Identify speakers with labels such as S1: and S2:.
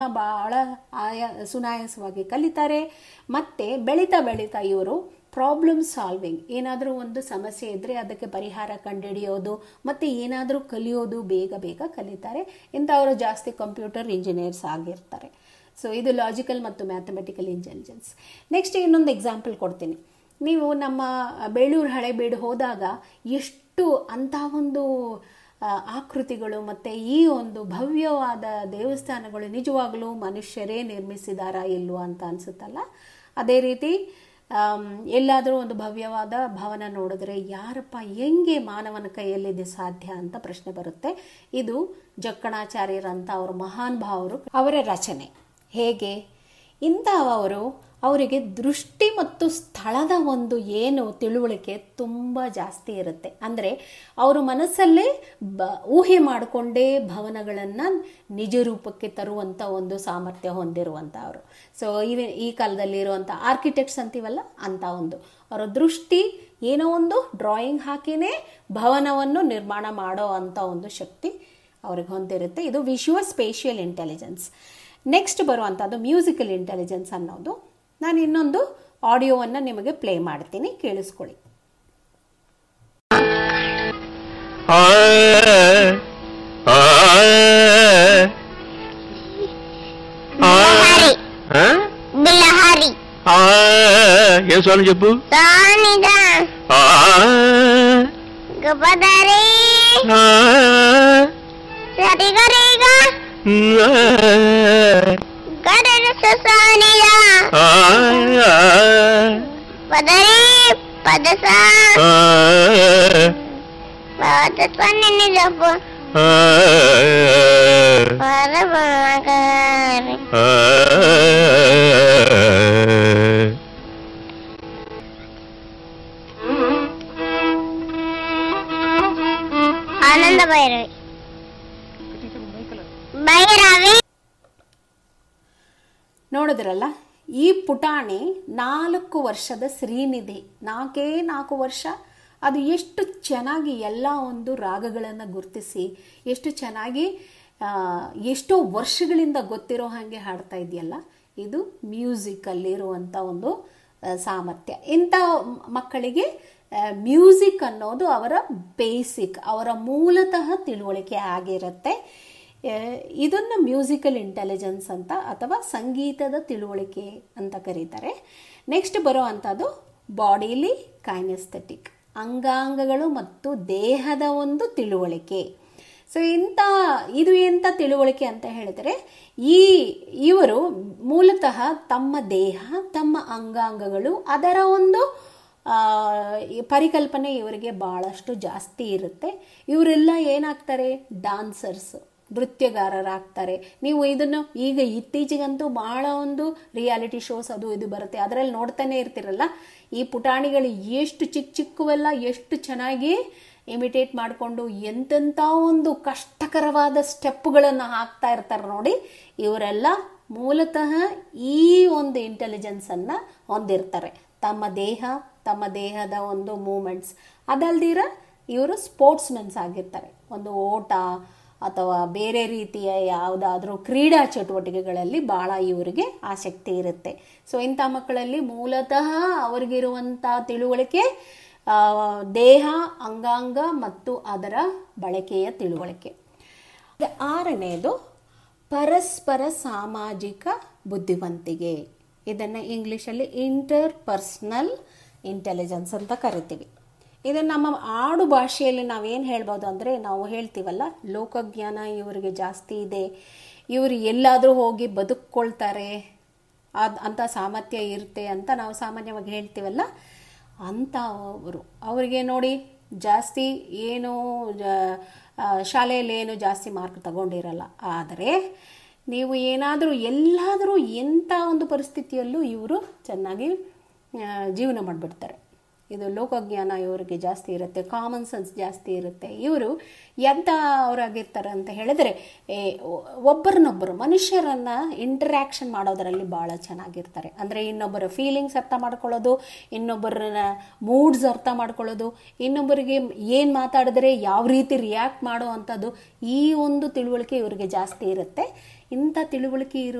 S1: ಬಹಳ ಆಯ ಸುನಾಯಾಸವಾಗಿ ಕಲಿತಾರೆ ಮತ್ತೆ ಬೆಳೀತಾ ಬೆಳೀತಾ ಇವರು ಪ್ರಾಬ್ಲಮ್ ಸಾಲ್ವಿಂಗ್ ಏನಾದರೂ ಒಂದು ಸಮಸ್ಯೆ ಇದ್ದರೆ ಅದಕ್ಕೆ ಪರಿಹಾರ ಕಂಡುಹಿಡಿಯೋದು ಮತ್ತು ಏನಾದರೂ ಕಲಿಯೋದು ಬೇಗ ಬೇಗ ಕಲಿತಾರೆ ಇಂಥವರು ಜಾಸ್ತಿ ಕಂಪ್ಯೂಟರ್ ಇಂಜಿನಿಯರ್ಸ್ ಆಗಿರ್ತಾರೆ ಸೊ ಇದು ಲಾಜಿಕಲ್ ಮತ್ತು ಮ್ಯಾಥಮೆಟಿಕಲ್ ಇಂಟೆಲಿಜೆನ್ಸ್ ನೆಕ್ಸ್ಟ್ ಇನ್ನೊಂದು ಎಕ್ಸಾಂಪಲ್ ಕೊಡ್ತೀನಿ ನೀವು ನಮ್ಮ ಬೇಳೂರು ಹಳೆಬೀಡು ಹೋದಾಗ ಎಷ್ಟು ಅಂಥ ಒಂದು ಆ, ಆಕೃತಿಗಳು ಮತ್ತು ಈ ಒಂದು ಭವ್ಯವಾದ ದೇವಸ್ಥಾನಗಳು ನಿಜವಾಗಲೂ ಮನುಷ್ಯರೇ ನಿರ್ಮಿಸಿದಾರಾ ಇಲ್ವಾ ಅಂತ ಅನಿಸುತ್ತಲ್ಲ ಅದೇ ರೀತಿ ಆಮ್, ಎಲ್ಲಾದರೂ ಒಂದು ಭವ್ಯವಾದ ಭವನ ನೋಡಿದ್ರೆ ಯಾರಪ್ಪ ಹೆಂಗೆ ಮಾನವನ ಕೈಯಲ್ಲಿ ಇದು ಸಾಧ್ಯ ಅಂತ ಪ್ರಶ್ನೆ ಬರುತ್ತೆ ಇದು ಜಕ್ಕಣಾಚಾರ್ಯರಂತ ಅವರು ಮಹಾನ್ ಭಾವರು ಅವರ ರಚನೆ ಹೇಗೆ ಇಂಥವರು ಅವರಿಗೆ ದೃಷ್ಟಿ ಮತ್ತು ಸ್ಥಳದ ಒಂದು ಏನು ತಿಳುವಳಿಕೆ ತುಂಬ ಜಾಸ್ತಿ ಇರುತ್ತೆ ಅಂದರೆ ಅವರು ಮನಸ್ಸಲ್ಲೇ ಬ ಊಹೆ ಮಾಡಿಕೊಂಡೇ ಭವನಗಳನ್ನು ನಿಜ ರೂಪಕ್ಕೆ ತರುವಂಥ ಒಂದು ಸಾಮರ್ಥ್ಯ ಹೊಂದಿರುವಂಥವರು ಸೊ ಈ ಈ ಕಾಲದಲ್ಲಿ ಇರುವಂಥ ಆರ್ಕಿಟೆಕ್ಟ್ಸ್ ಅಂತೀವಲ್ಲ ಅಂಥ ಒಂದು ಅವರ ದೃಷ್ಟಿ ಏನೋ ಒಂದು ಡ್ರಾಯಿಂಗ್ ಹಾಕಿನೇ ಭವನವನ್ನು ನಿರ್ಮಾಣ ಮಾಡೋ ಅಂಥ ಒಂದು ಶಕ್ತಿ ಅವ್ರಿಗೆ ಹೊಂದಿರುತ್ತೆ ಇದು ವಿಶುವ ಸ್ಪೇಷಿಯಲ್ ಇಂಟೆಲಿಜೆನ್ಸ್ ನೆಕ್ಸ್ಟ್ ಬರುವಂಥದ್ದು ಮ್ಯೂಸಿಕಲ್ ಇಂಟೆಲಿಜೆನ್ಸ್ ಅನ್ನೋದು ನಾನು ಇನ್ನೊಂದು ಆಡಿಯೋವನ್ನು ನಿಮಗೆ ಪ್ಲೇ ಮಾಡ್ತೀನಿ ಕೇಳಿಸ್ಕೊಳ್ಳಿ
S2: ಆ ಆ ఆ ఆ?
S3: బిలహరి
S2: ఆ ఏం స్వామి చెప్పు
S3: సానిద
S2: ఆ
S3: గపదరి
S2: ఆ
S3: సరిగరిగా
S2: ఆ
S3: గడన ససానిద
S2: ఆ
S3: పదరి పదస
S2: ఆ
S3: పదసని నిజపు
S2: ఆ
S3: పరమగరి
S2: ఆ
S3: ఆనంద భైరవి భైరవి
S1: ನೋಡಿದ್ರಲ್ಲ ಈ ಪುಟಾಣಿ ನಾಲ್ಕು ವರ್ಷದ ಶ್ರೀನಿಧಿ ನಾಲ್ಕೇ ನಾಲ್ಕು ವರ್ಷ ಅದು ಎಷ್ಟು ಚೆನ್ನಾಗಿ ಎಲ್ಲ ಒಂದು ರಾಗಗಳನ್ನು ಗುರುತಿಸಿ ಎಷ್ಟು ಚೆನ್ನಾಗಿ ಆ, ಎಷ್ಟೋ ವರ್ಷಗಳಿಂದ ಗೊತ್ತಿರೋ ಹಾಗೆ ಹಾಡ್ತಾ ಇದೆಯಲ್ಲ ಇದು ಮ್ಯೂಸಿಕಲ್ಲಿರುವಂಥ ಒಂದು ಆ, ಸಾಮರ್ಥ್ಯ ಇಂಥ ಮಕ್ಕಳಿಗೆ ಮ್ಯೂಸಿಕ್ ಅನ್ನೋದು ಅವರ ಬೇಸಿಕ್ ಅವರ ಮೂಲತಃ ತಿಳುವಳಿಕೆ ಆಗಿರುತ್ತೆ ಆ, ಇದನ್ನು ಮ್ಯೂಸಿಕಲ್ ಇಂಟೆಲಿಜೆನ್ಸ್ ಅಂತ ಅಥವಾ ಸಂಗೀತದ ತಿಳುವಳಿಕೆ ಅಂತ ಕರೀತಾರೆ ನೆಕ್ಸ್ಟ್ ಬರೋ ಅಂಥದ್ದು ಬಾಡಿಲಿ ಕೈನೆಸ್ಥೆಟಿಕ್ ಅಂಗಾಂಗಗಳು ಮತ್ತು ದೇಹದ ಒಂದು ತಿಳುವಳಿಕೆ ಸೊ ಇಂಥ ಇದು ಎಂಥ ತಿಳುವಳಿಕೆ ಅಂತ ಹೇಳಿದರೆ ಈ ಇವರು ಮೂಲತಃ ತಮ್ಮ ದೇಹ ತಮ್ಮ ಅಂಗಾಂಗಗಳು ಅದರ ಒಂದು ಆ, ಈ ಪರಿಕಲ್ಪನೆ ಇವರಿಗೆ ಭಾಳಷ್ಟು ಜಾಸ್ತಿ ಇರುತ್ತೆ ಇವರೆಲ್ಲ ಏನಾಗ್ತಾರೆ ಡಾನ್ಸರ್ಸ್ ನೃತ್ಯಗಾರರಾಗ್ತಾರೆ ನೀವು ಇದನ್ನು ಈಗ ಇತ್ತೀಚೆಗಂತೂ ಭಾಳ ಒಂದು ರಿಯಾಲಿಟಿ ಶೋಸ್ ಅದು ಇದು ಬರುತ್ತೆ ಅದರಲ್ಲಿ ನೋಡ್ತಾನೆ ಇರ್ತಿರಲ್ಲ ಈ ಪುಟಾಣಿಗಳು ಎಷ್ಟು ಚಿಕ್ಕ ಚಿಕ್ಕವೆಲ್ಲ ಎಷ್ಟು ಚೆನ್ನಾಗಿ ಇಮಿಟೇಟ್ ಮಾಡಿಕೊಂಡು ಎಂತೆಂಥ ಒಂದು ಕಷ್ಟಕರವಾದ ಸ್ಟೆಪ್ಗಳನ್ನು ಹಾಕ್ತಾ ಇರ್ತಾರೆ ನೋಡಿ ಇವರೆಲ್ಲ ಮೂಲತಃ ಈ ಒಂದು ಇಂಟೆಲಿಜೆನ್ಸನ್ನು ಹೊಂದಿರ್ತಾರೆ ತಮ್ಮ ದೇಹ ತಮ್ಮ ದೇಹದ ಒಂದು ಮೂಮೆಂಟ್ಸ್ ಅದಲ್ದಿರ ಇವರು ಸ್ಪೋರ್ಟ್ಸ್ಮೆನ್ಸ್ ಆಗಿರ್ತಾರೆ ಒಂದು ಓಟ ಅಥವಾ ಬೇರೆ ರೀತಿಯ ಯಾವುದಾದ್ರೂ ಕ್ರೀಡಾ ಚಟುವಟಿಕೆಗಳಲ್ಲಿ ಭಾಳ ಇವರಿಗೆ ಆಸಕ್ತಿ ಇರುತ್ತೆ ಸೊ ಇಂಥ ಮಕ್ಕಳಲ್ಲಿ ಮೂಲತಃ ಅವರಿಗಿರುವಂಥ ತಿಳುವಳಿಕೆ ಆ, ದೇಹ ಅಂಗಾಂಗ ಮತ್ತು ಅದರ ಬಳಕೆಯ ತಿಳುವಳಿಕೆ ಆರನೆಯದು ಪರಸ್ಪರ ಸಾಮಾಜಿಕ ಬುದ್ಧಿವಂತಿಕೆ ಇದನ್ನು ಇಂಗ್ಲೀಷಲ್ಲಿ ಇಂಟರ್ ಪರ್ಸ್ನಲ್ ಇಂಟೆಲಿಜೆನ್ಸ್ ಅಂತ ಕರಿತೀವಿ ಇದು ನಮ್ಮ ಆಡು ಭಾಷೆಯಲ್ಲಿ ನಾವೇನು ಹೇಳ್ಬೋದು ಅಂದರೆ ನಾವು ಹೇಳ್ತೀವಲ್ಲ ಲೋಕಜ್ಞಾನ ಇವರಿಗೆ ಜಾಸ್ತಿ ಇದೆ ಇವರು ಎಲ್ಲಾದರೂ ಹೋಗಿ ಬದುಕ್ಕೊಳ್ತಾರೆ ಅದು ಅಂಥ ಸಾಮರ್ಥ್ಯ ಇರುತ್ತೆ ಅಂತ ನಾವು ಸಾಮಾನ್ಯವಾಗಿ ಹೇಳ್ತೀವಲ್ಲ ಅಂಥವರು ಅವರಿಗೆ ನೋಡಿ ಜಾಸ್ತಿ ಏನು ಜ- ಆ, ಶಾಲೆಯಲ್ಲಿ ಏನು ಜಾಸ್ತಿ ಮಾರ್ಕ್ ತಗೊಂಡಿರಲ್ಲ ಆದರೆ ನೀವು ಏನಾದರೂ ಎಲ್ಲಾದರೂ ಎಂಥ ಒಂದು ಪರಿಸ್ಥಿತಿಯಲ್ಲೂ ಇವರು ಚೆನ್ನಾಗಿ ಆ, ಜೀವನ ಮಾಡಿಬಿಡ್ತಾರೆ ಇದು ಲೋಕಜ್ಞಾನ ಇವರಿಗೆ ಜಾಸ್ತಿ ಇರುತ್ತೆ ಕಾಮನ್ ಸೆನ್ಸ್ ಜಾಸ್ತಿ ಇರುತ್ತೆ ಇವರು ಎಂಥ ಅವರಾಗಿರ್ತಾರೆ ಅಂತ ಹೇಳಿದರೆ ಏ, ಒ- ಒಬ್ಬರನ್ನೊಬ್ಬರು ಮನುಷ್ಯರನ್ನು ಇಂಟರ್ಯಾಕ್ಷನ್ ಮಾಡೋದರಲ್ಲಿ ಭಾಳ ಚೆನ್ನಾಗಿರ್ತಾರೆ ಅಂದರೆ ಇನ್ನೊಬ್ಬರ ಫೀಲಿಂಗ್ಸ್ ಅರ್ಥ ಮಾಡ್ಕೊಳ್ಳೋದು ಇನ್ನೊಬ್ಬರನ್ನ ಮೂಡ್ಸ್ ಅರ್ಥ ಮಾಡ್ಕೊಳ್ಳೋದು ಇನ್ನೊಬ್ಬರಿಗೆ ಏನು ಮಾತಾಡಿದ್ರೆ ಯಾವ ರೀತಿ ರಿಯಾಕ್ಟ್ ಮಾಡೋ ಅಂಥದ್ದು ಈ ಒಂದು ತಿಳುವಳಿಕೆ ಇವರಿಗೆ ಜಾಸ್ತಿ ಇರುತ್ತೆ ಇಂಥ ತಿಳುವಳಿಕೆ ಇರುವ